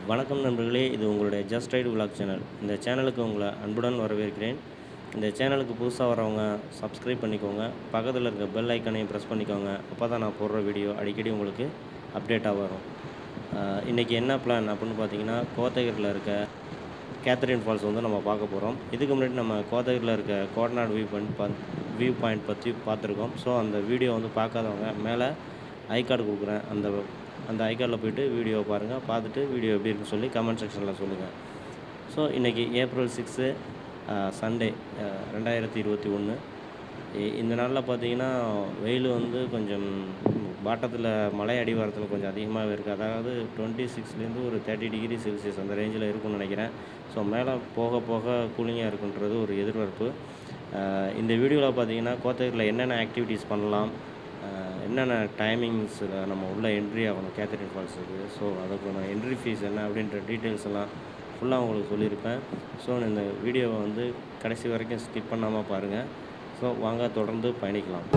வணக்கம் நண்பர்களே இது உங்களுடைய ஜஸ்ட் ரைடு விலாக் சேனல் இந்த சேனலுக்கு உங்களை அன்புடன் வரவேற்கிறேன் இந்த சேனலுக்கு புதுசாக வரவங்க சப்ஸ்கிரைப் பண்ணிக்கோங்க பக்கத்தில் இருக்க பெல் ஐக்கானையும் ப்ரெஸ் பண்ணிக்கோங்க அப்போ தான் நான் போடுற வீடியோ அடிக்கடி உங்களுக்கு அப்டேட்டாக வரும் ஆஹ் இன்னைக்கு என்ன பிளான் அப்படின்னு பார்த்தீங்கன்னா கோத்தகிரியில் இருக்க கேத்தரின் ஃபால்ஸ் வந்து நம்ம பார்க்க போகிறோம் இதுக்கு முன்னாடி நம்ம கோத்தகிரியில் இருக்க கோடநாடு வியூ பாயிண்ட் பா வியூ பாயிண்ட் பற்றி பார்த்துருக்கோம் ஸோ அந்த வீடியோ வந்து பார்க்காதவங்க மேலே ஐ கார்டு கொடுக்குறேன் அந்த அந்த ஐ கார்டில் போயிட்டு வீடியோ பாருங்கள் பார்த்துட்டு வீடியோ எப்படி இருக்குன்னு சொல்லி கமெண்ட் செக்ஷனில் சொல்லுங்கள் ஸோ இன்றைக்கி ஏப்ரல் சிக்ஸு சண்டே ரெண்டாயிரத்தி இருபத்தி ஒன்று இந்த நாளில் பார்த்தீங்கன்னா வெயில் வந்து கொஞ்சம் பாட்டத்தில் மலை அடிவாரத்தில் கொஞ்சம் அதிகமாகவே இருக்குது அதாவது டுவெண்ட்டி சிக்ஸ்லேருந்து ஒரு தேர்ட்டி டிகிரி செல்சியஸ் அந்த ரேஞ்சில் இருக்கும்னு நினைக்கிறேன் ஸோ மேலே போக போக கூலிங்காக இருக்குன்றது ஒரு எதிர்பார்ப்பு அஹ் இந்த வீடியோவில் பார்த்தீங்கன்னா கோத்தகிரியில் என்னென்ன ஆக்டிவிட்டீஸ் பண்ணலாம் அஹ் என்னென்ன டைமிங்ஸில் நம்ம உள்ளே என்ட்ரி ஆகணும் கேத்தரின் ஃபால்ஸுக்கு ஸோ அதுக்கான என்ட்ரி ஃபீஸ் என்ன அப்படின்ற டீட்டெயில்ஸ் எல்லாம் ஃபுல்லாக உங்களுக்கு சொல்லியிருப்பேன் ஸோ இந்த வீடியோவை வந்து கடைசி வரைக்கும் ஸ்கிப் பண்ணாமல் பாருங்கள் ஸோ வாங்க தொடர்ந்து பயணிக்கலாம்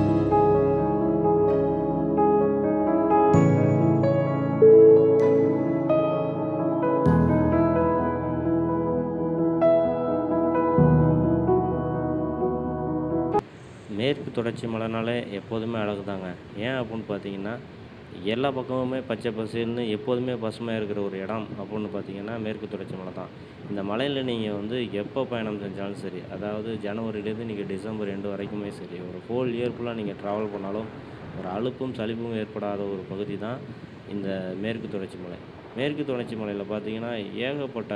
மேற்கு தொடர்ச்சி மலைனாலே எப்போதுமே அழகு தாங்க ஏன் அப்படின்னு பார்த்தீங்கன்னா எல்லா பக்கமுமே பச்சை பசேல்னு எப்போதுமே பசுமையாக இருக்கிற ஒரு இடம் அப்படின்னு பார்த்தீங்கன்னா மேற்கு தொடர்ச்சி மலை தான் இந்த மலையில் நீங்கள் வந்து எப்போ பயணம் செஞ்சாலும் சரி அதாவது ஜனவரிலேருந்து நீங்கள் டிசம்பர் ரெண்டு வரைக்குமே சரி ஒரு ஹோல் இயர் ஃபுல்லாக நீங்கள் ட்ராவல் பண்ணாலும் ஒரு அலுப்பும் சலிப்பும் ஏற்படாத ஒரு பகுதி தான் இந்த மேற்கு தொடர்ச்சி மலை மேற்கு தொடர்ச்சி மலையில் பார்த்தீங்கன்னா ஏகப்பட்ட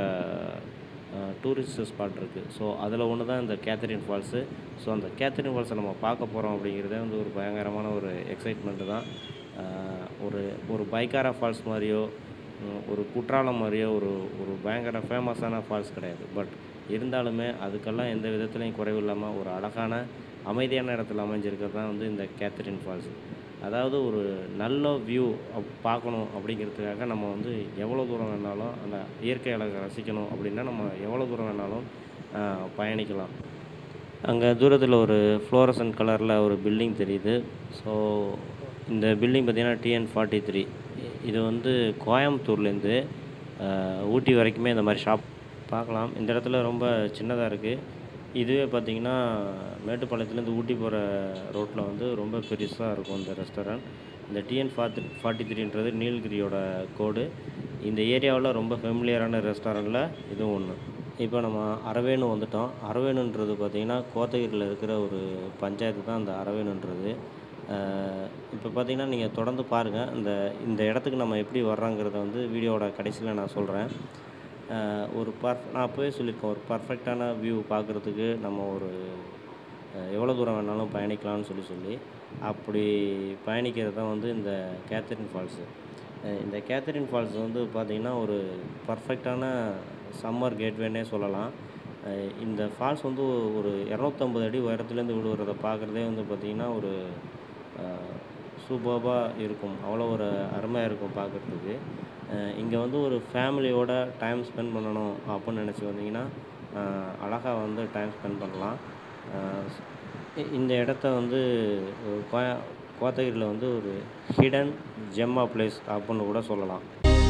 டூரிஸ்ட் ஸ்பாட் இருக்குது ஸோ அதில் ஒன்று தான் இந்த கேத்தரின் ஃபால்ஸு ஸோ அந்த கேத்தரின் ஃபால்ஸை நம்ம பார்க்க போகிறோம் அப்படிங்கிறதே வந்து ஒரு பயங்கரமான ஒரு எக்ஸைட்மெண்ட்டு தான் ஆஹ் ஒரு ஒரு பைக்காரா ஃபால்ஸ் மாதிரியோ உம், ஒரு குற்றாலம் மாதிரியோ ஒரு ஒரு பயங்கர ஃபேமஸான ஃபால்ஸ் கிடையாது பட் இருந்தாலுமே அதுக்கெல்லாம் எந்த விதத்துலையும் குறைவு இல்லாமல் ஒரு அழகான அமைதியான இடத்துல அமைஞ்சிருக்கிறது தான் வந்து இந்த கேத்தரின் ஃபால்ஸ் அதாவது ஒரு நல்ல வியூ பார்க்கணும் அப்படிங்கிறதுக்காக நம்ம வந்து எவ்வளோ தூரம் வேணாலும் அந்த இயற்கை அழகை ரசிக்கணும் அப்படின்னா நம்ம எவ்வளோ தூரம் வேணாலும் ஆஹ், பயணிக்கலாம் அங்கே தூரத்தில் ஒரு ஃப்ளோரசன் கலரில் ஒரு பில்டிங் தெரியுது ஸோ இந்த பில்டிங் பார்த்திங்கன்னா டிஎன் ஃபார்ட்டி த்ரீ இது வந்து கோயம்புத்தூர்லேருந்து ஆஹ், ஊட்டி வரைக்குமே இந்த மாதிரி ஷாப் பார்க்கலாம் இந்த இடத்துல ரொம்ப சின்னதாக இருக்குது இதுவே பார்த்திங்கன்னா மேட்டுப்பாளையத்துலேருந்து ஊட்டி போகிற ரோட்டில் வந்து ரொம்ப பெருசாக இருக்கும் இந்த ரெஸ்டாரண்ட் இந்த டிஎன் ஃபார்ட்டி ஃபார்ட்டி த்ரீன்றது நீலகிரியோட கோடு இந்த ஏரியாவில் ரொம்ப ஃபெமிலியரான ரெஸ்டாரண்ட்டில் இதுவும் ஒன்று இப்போ நம்ம அரவேணு வந்துட்டோம் அரவேணுன்றது பார்த்திங்கன்னா கோத்தகிரியில் இருக்கிற ஒரு பஞ்சாயத்து தான் அந்த அரவேணுன்றது இப்போ பார்த்தீங்கன்னா நீங்கள் தொடர்ந்து பாருங்கள் இந்த இந்த இடத்துக்கு நம்ம எப்படி வர்றோங்கிறத வந்து வீடியோவோட கடைசியில் நான் சொல்கிறேன் ஒரு பர்ஃப் நான் அப்போவே சொல்லியிருக்கேன் ஒரு பர்ஃபெக்டான வியூ பார்க்குறதுக்கு நம்ம ஒரு அஹ், எவ்வளோ தூரம் வேணாலும் பயணிக்கலாம்னு சொல்லி சொல்லி அப்படி பயணிக்கிறது தான் வந்து இந்த கேத்தரின் ஃபால்ஸு இந்த கேத்தரின் ஃபால்ஸ் வந்து பார்த்திங்கன்னா ஒரு பர்ஃபெக்டான சம்மர் கேட்வேன்னே சொல்லலாம் அஹ், இந்த ஃபால்ஸ் வந்து ஒரு இரநூத்தம்பது அடி உயரத்துலேருந்து விழுவுறத பார்க்குறதே வந்து பார்த்திங்கன்னா ஒரு சூப்பர்பாக இருக்கும் அவ்வளோ ஒரு அருமையாக இருக்கும் பார்க்குறதுக்கு இங்கே வந்து ஒரு ஃபேமிலியோட டைம் ஸ்பெண்ட் பண்ணணும் அப்படின்னு நினச்சி வந்தீங்கன்னா அழகாக வந்து டைம் ஸ்பெண்ட் பண்ணலாம் அஹ் இ- இந்த இடத்த வந்து ஒரு கோய கோத்தகிரியில் வந்து ஒரு ஹிடன் ஜெம்மா பிளேஸ் அப்படின்னு கூட சொல்லலாம்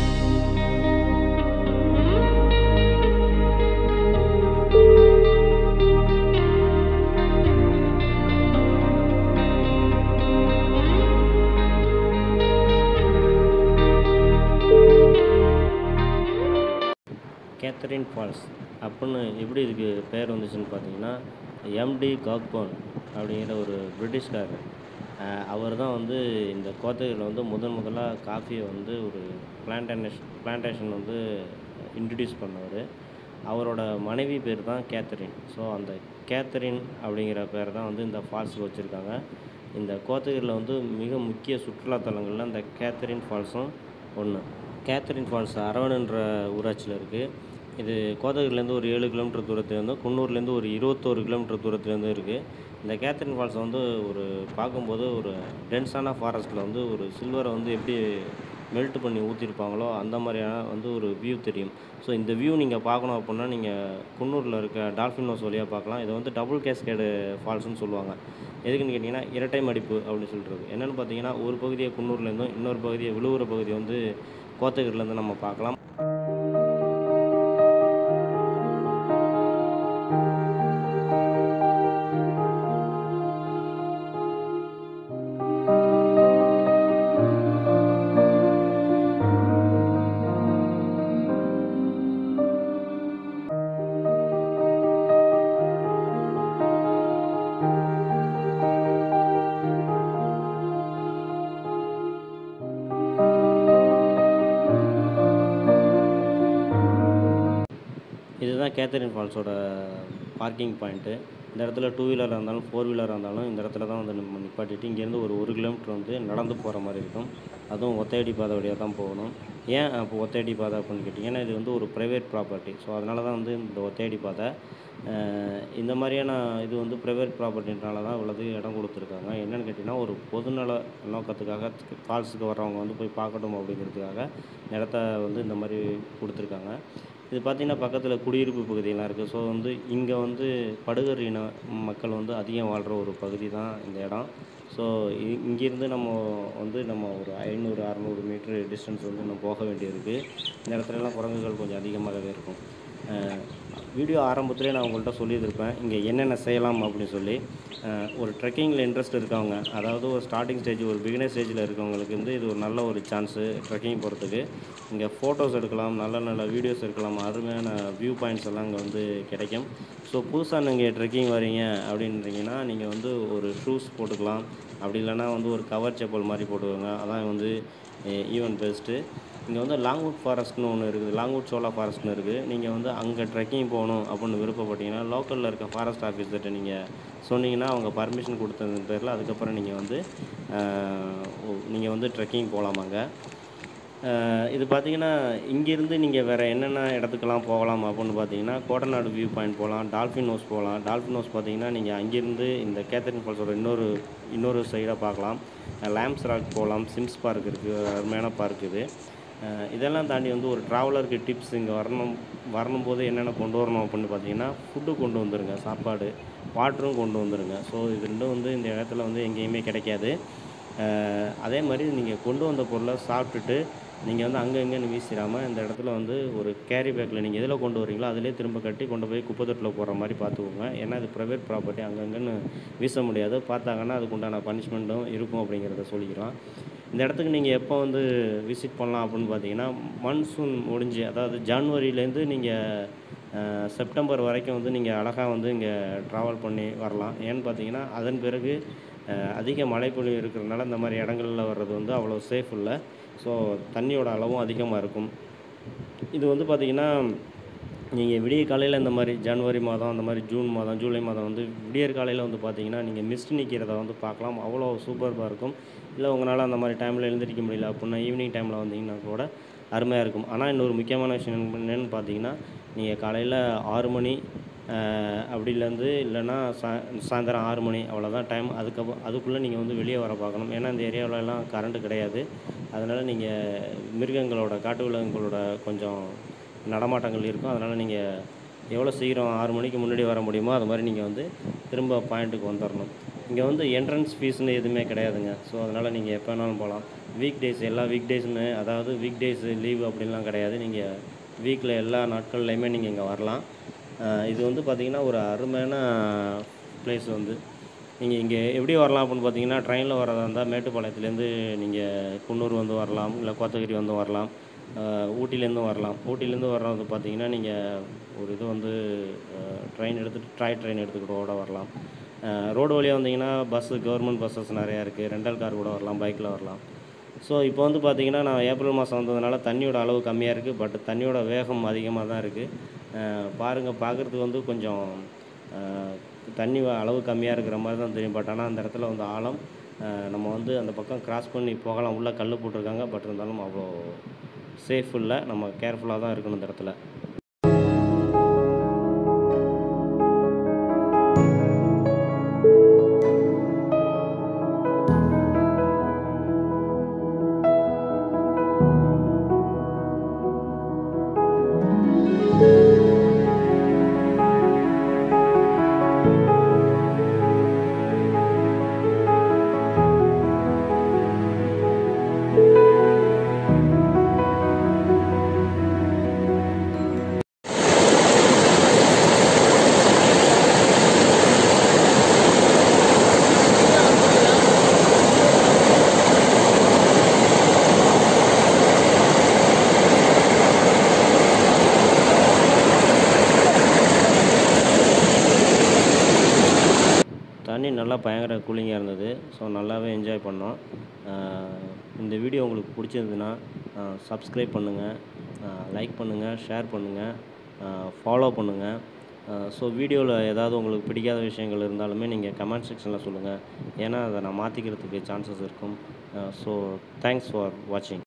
கேத்தரின் ஃபால்ஸ் அப்படின்னு எப்படி இதுக்கு பேர் வந்துச்சுன்னு பார்த்தீங்கன்னா எம்டி காக்போன் அப்படிங்கிற ஒரு பிரிட்டிஷ்காரர் அவர் தான் வந்து இந்த கோத்தகிரியில் வந்து முதன் முதலாக காஃபியை வந்து ஒரு பிளான்டேஷன் பிளான்டேஷன் வந்து இன்ட்ரடியூஸ் பண்ணவர் அவரோட மனைவி பேர் தான் கேத்தரின் ஸோ அந்த கேத்தரின் அப்படிங்கிற பேர் தான் வந்து இந்த ஃபால்ஸுக்கு வச்சுருக்காங்க இந்த கோத்தகிரியில் வந்து மிக முக்கிய சுற்றுலாத்தலங்களில் இந்த கேத்தரின் ஃபால்ஸும் ஒன்று கேத்தரின் ஃபால்ஸ் அரவணுன்ற ஊராட்சியில் இருக்குது இது கோத்தகிரிலேருந்து ஒரு ஏழு கிலோமீட்டர் தூரத்துலேருந்தும் குன்னூர்லேருந்து ஒரு இருபத்தோரு கிலோமீட்டர் தூரத்துலேருந்து இருக்குது இந்த கேத்தரின் ஃபால்ஸ் வந்து ஒரு பார்க்கும்போது ஒரு டென்ஸான ஃபாரஸ்ட்டில் வந்து ஒரு சில்வரை வந்து எப்படி மெல்ட் பண்ணி ஊற்றிருப்பாங்களோ அந்த மாதிரியான வந்து ஒரு வியூ தெரியும் ஸோ இந்த வியூ நீங்கள் பார்க்கணும் அப்படின்னா நீங்கள் குன்னூரில் இருக்க டால்ஃபின் ஹவுஸ் வழியாக பார்க்கலாம் இது வந்து டபுள் கேஸ்கேடு ஃபால்ஸ்னு சொல்லுவாங்க எதுக்குன்னு கேட்டிங்கன்னா இரட்டை மடிப்பு அப்படின்னு சொல்கிறது என்னென்னு பார்த்தீங்கன்னா ஒரு பகுதியை குன்னூர்லேருந்தும் இன்னொரு பகுதியை விழுவுற பகுதியை வந்து கோத்தகிரிலேருந்து நம்ம பார்க்கலாம் இதுதான் கேத்தரின் ஃபால்ஸோட பார்க்கிங் பாயிண்ட்டு இந்த இடத்துல டூ வீலராக இருந்தாலும் ஃபோர் வீலராக இருந்தாலும் இந்த இடத்துல தான் வந்து நம்ம நிப்பாட்டிட்டு இங்கேருந்து ஒரு ஒரு கிலோமீட்டர் வந்து நடந்து போகிற மாதிரி இருக்கும் அதுவும் ஒத்தையடி பாதை வழியாக தான் போகணும் ஏன் அப்போ ஒத்தையடி பாதை அப்படின்னு கேட்டிங்கன்னா இது வந்து ஒரு ப்ரைவேட் ப்ராப்பர்ட்டி ஸோ அதனால தான் வந்து இந்த ஒத்தையடி பாதை அஹ் இந்த மாதிரியான இது வந்து ப்ரைவேட் ப்ராப்பர்ட்டினால தான் இவ்வளோது இடம் கொடுத்துருக்காங்க என்னென்னு கேட்டிங்கன்னா ஒரு பொதுநல நோக்கத்துக்காக ஃபால்ஸுக்கு வர்றவங்க வந்து போய் பார்க்கட்டும் அப்படிங்கிறதுக்காக இந்த இடத்த வந்து இந்த மாதிரி கொடுத்துருக்காங்க இது பார்த்திங்கன்னா பக்கத்தில் குடியிருப்பு பகுதியெல்லாம் இருக்குது ஸோ வந்து இங்கே வந்து படுகர் இன மக்கள் வந்து அதிகம் வாழ்கிற ஒரு பகுதி தான் இந்த இடம் ஸோ இங்கேருந்து நம்ம வந்து நம்ம ஒரு ஐநூறு அறநூறு மீட்ரு டிஸ்டன்ஸ் வந்து நம்ம போக வேண்டியிருக்கு இந்த இடத்துலலாம் குரங்குகள் கொஞ்சம் அதிகமாகவே இருக்கும் வீடியோ ஆரம்பத்திலே நான் உங்கள்கிட்ட சொல்லியிருப்பேன் இங்கே என்னென்ன செய்யலாம் அப்படின்னு சொல்லி அஹ், ஒரு ட்ரெக்கிங்கில் இன்ட்ரெஸ்ட் இருக்கவங்க அதாவது ஒரு ஸ்டார்டிங் ஸ்டேஜ் ஒரு பிகினர் ஸ்டேஜில் இருக்கவங்களுக்கு வந்து இது ஒரு நல்ல ஒரு சான்ஸு ட்ரெக்கிங் போகிறதுக்கு இங்கே ஃபோட்டோஸ் எடுக்கலாம் நல்ல நல்ல வீடியோஸ் எடுக்கலாம் அருமையான வியூ பாயிண்ட்ஸ் எல்லாம் இங்கே வந்து கிடைக்கும் ஸோ புதுசாக நீங்கள் ட்ரெக்கிங் வரீங்க அப்படின்றீங்கன்னா நீங்கள் வந்து ஒரு ஷூஸ் போட்டுக்கலாம் அப்படி இல்லைன்னா வந்து ஒரு கவர் செப்பல் மாதிரி போட்டுக்கோங்க அதான் வந்து ஈவன் பெஸ்ட்டு இங்கே வந்து லாங்வுட் ஃபாரஸ்ட்னு ஒன்று இருக்குது லாங்வுட் சோலா ஃபாரஸ்ட்னு இருக்குது நீங்கள் வந்து அங்கே ட்ரெக்கிங் போகணும் அப்படின்னு விருப்பப்பட்டீங்கன்னா லோக்கலில் இருக்க ஃபாரஸ்ட் ஆஃபீஸர்கிட்ட நீங்கள் சொன்னீங்கன்னா அவங்க பர்மிஷன் கொடுத்தது பேரில் அதுக்கப்புறம் நீங்கள் வந்து நீங்கள் வந்து ட்ரெக்கிங் போகலாமாங்க அஹ் இது பார்த்தீங்கன்னா இங்கேருந்து நீங்கள் வேறு என்னென்ன இடத்துக்கெல்லாம் போகலாம் அப்படின்னு பார்த்தீங்கன்னா கோட்டநாடு வியூ பாயிண்ட் போகலாம் டால்ஃபின் ஹவுஸ் போகலாம் டால்ஃபின் ஹவுஸ் பார்த்தீங்கன்னா நீங்கள் அங்கேருந்து இந்த கேத்தரின் ஃபால்ஸோட இன்னொரு இன்னொரு சைடாக பார்க்கலாம் லேம்ஸ் ராக் போகலாம் சிம்ஸ் பார்க் இருக்குது அருமையான பார்க் இது அஹ் இதெல்லாம் தாண்டி வந்து ஒரு ட்ராவலருக்கு டிப்ஸ் இங்கே வரணும் வரணும் போது என்னென்ன கொண்டு வரணும் அப்படின்னு பார்த்தீங்கன்னா ஃபுட்டு கொண்டு வந்துருங்க சாப்பாடு வாட்டரும் கொண்டு வந்துருங்க ஸோ இது ரெண்டும் வந்து இந்த இடத்துல வந்து எங்கேயுமே கிடைக்காது அஹ் அதே மாதிரி நீங்கள் கொண்டு வந்த பொருளை சாப்பிட்டுட்டு நீங்கள் வந்து அங்கே இங்கேன்னு வீசிடாமல் இந்த இடத்துல வந்து ஒரு கேரி பேக்கில் நீங்கள் எதில் கொண்டு வரீங்களோ அதிலே திரும்ப கட்டி கொண்டு போய் குப்பை தொட்டில் போடுற மாதிரி பார்த்துக்கோங்க ஏன்னா இது ப்ரைவேட் ப்ராப்பர்ட்டி அங்கங்கன்னு வீச முடியாது பார்த்தாங்கன்னா அதுக்கு உண்டான பனிஷ்மெண்ட்டும் இருக்கும் அப்படிங்கிறத சொல்லிக்கிறோம் இந்த இடத்துக்கு நீங்கள் எப்போ வந்து விசிட் பண்ணலாம் அப்படின்னு பார்த்தீங்கன்னா மன்சூன் முடிஞ்சு அதாவது ஜான்வரியிலேருந்து நீங்கள் செப்டம்பர் வரைக்கும் வந்து நீங்கள் அழகாக வந்து இங்கே ட்ராவல் பண்ணி வரலாம் ஏன்னு பார்த்தீங்கன்னா அதன் பிறகு அஹ், அதிக மழைப்பொழிவு இருக்கிறதுனால இந்த மாதிரி இடங்களில் வர்றது வந்து அவ்வளோ சேஃப் இல்லை ஸோ தண்ணியோட அளவும் அதிகமாக இருக்கும் இது வந்து பார்த்திங்கன்னா நீங்கள் விடிய காலையில் இந்த மாதிரி ஜனவரி மாதம் அந்த மாதிரி ஜூன் மாதம் ஜூலை மாதம் வந்து விடியற் காலையில் வந்து பார்த்தீங்கன்னா நீங்கள் மிஸ்ட் நிற்கிறத வந்து பார்க்கலாம் அவ்வளோ சூப்பராக இருக்கும் இல்லை உங்களால் அந்த மாதிரி டைமில் எழுந்திரிக்க முடியல அப்படின்னா ஈவினிங் டைமில் வந்தீங்கன்னா கூட அருமையாக இருக்கும் ஆனால் இன்னொரு முக்கியமான விஷயம் என்னென்னு பார்த்தீங்கன்னா நீங்கள் காலையில் ஆறு மணி அஹ், அப்படிலேருந்து இல்லைன்னா சா சாயந்தரம் ஆறு மணி அவ்வளோதான் டைம் அதுக்கப்புறம் அதுக்குள்ளே நீங்கள் வந்து வெளியே வர பார்க்கணும் ஏன்னா இந்த ஏரியாவிலலாம் கரண்ட்டு கிடையாது அதனால் நீங்கள் மிருகங்களோட காட்டு விலங்குகளோட கொஞ்சம் நடமாட்டங்கள் இருக்கும் அதனால் நீங்கள் எவ்வளோ சீக்கிரம் ஆறு மணிக்கு முன்னாடி வர முடியுமோ அது மாதிரி நீங்கள் வந்து திரும்ப பாயிண்ட்டுக்கு வந்துடணும் இங்கே வந்து என்ட்ரன்ஸ் ஃபீஸ்னு எதுவுமே கிடையாதுங்க ஸோ அதனால் நீங்கள் எப்போ வேணாலும் போகலாம் வீக் டேஸ் எல்லா வீக் டேஸுமே அதாவது வீக் டேஸ் லீவ் அப்படின்லாம் கிடையாது நீங்கள் வீக்கில் எல்லா நாட்கள்லையுமே நீங்கள் இங்கே வரலாம் அஹ் இது வந்து பார்த்திங்கன்னா ஒரு அருமையான ப்ளேஸ் வந்து நீங்கள் இங்கே எப்படி வரலாம் அப்படின்னு பார்த்தீங்கன்னா ட்ரெயினில் வரதா இருந்தால் மேட்டுப்பாளையத்துலேருந்து நீங்கள் குன்னூர் வந்து வரலாம் இல்லை கோத்தகிரி வந்து வரலாம் அஹ் ஊட்டிலேருந்தும் வரலாம் ஊட்டிலேருந்து வர்றது பார்த்தீங்கன்னா நீங்கள் ஒரு இது வந்து ட்ரெயின் எடுத்துகிட்டு ட்ராய் ட்ரெயின் எடுத்துக்கிட்டு கூட வரலாம் ரோடு வழியாக வந்தீங்கன்னா பஸ்ஸு கவர்மெண்ட் பஸ்ஸஸ் நிறையா இருக்குது ரெண்டல் கார் கூட வரலாம் பைக்கில் வரலாம் ஸோ இப்போ வந்து பார்த்தீங்கன்னா நான் ஏப்ரல் மாதம் வந்ததுனால தண்ணியோட அளவு கம்மியாக இருக்குது பட் தண்ணியோட வேகம் அதிகமாக தான் இருக்குது பாருங்கள் பார்க்குறதுக்கு வந்து கொஞ்சம் அஹ், தண்ணி வ- அளவு கம்மியாக இருக்கிற மாதிரி தான் தெரியும் பட் ஆனால் அந்த இடத்துல வந்து ஆழம் அஹ், நம்ம வந்து அந்த பக்கம் கிராஸ் பண்ணி போகலாம் உள்ளே கல் போட்டிருக்காங்க பட் இருந்தாலும் அவ்வளோ சேஃப் இல்லை நம்ம கேர்ஃபுல்லாக தான் இருக்கணும் இந்த இடத்துல தண்ணி நல்லா பயங்கர கூலிங்காக இருந்தது ஸோ நல்லாவே என்ஜாய் பண்ணோம் ஆஹ் இந்த வீடியோ உங்களுக்கு பிடிச்சிருந்ததுன்னா சப்ஸ்கிரைப் பண்ணுங்கள் லைக் பண்ணுங்கள் ஷேர் பண்ணுங்கள் ஃபாலோ பண்ணுங்கள் ஸோ வீடியோவில் ஏதாவது உங்களுக்கு பிடிக்காத விஷயங்கள் இருந்தாலுமே நீங்கள் கமெண்ட் செக்ஷனில் சொல்லுங்கள் ஏன்னா அதை நான் மாற்றிக்கிறதுக்கு சான்சஸ் இருக்கும் ஸோ தேங்க்ஸ் ஃபார் வாட்சிங்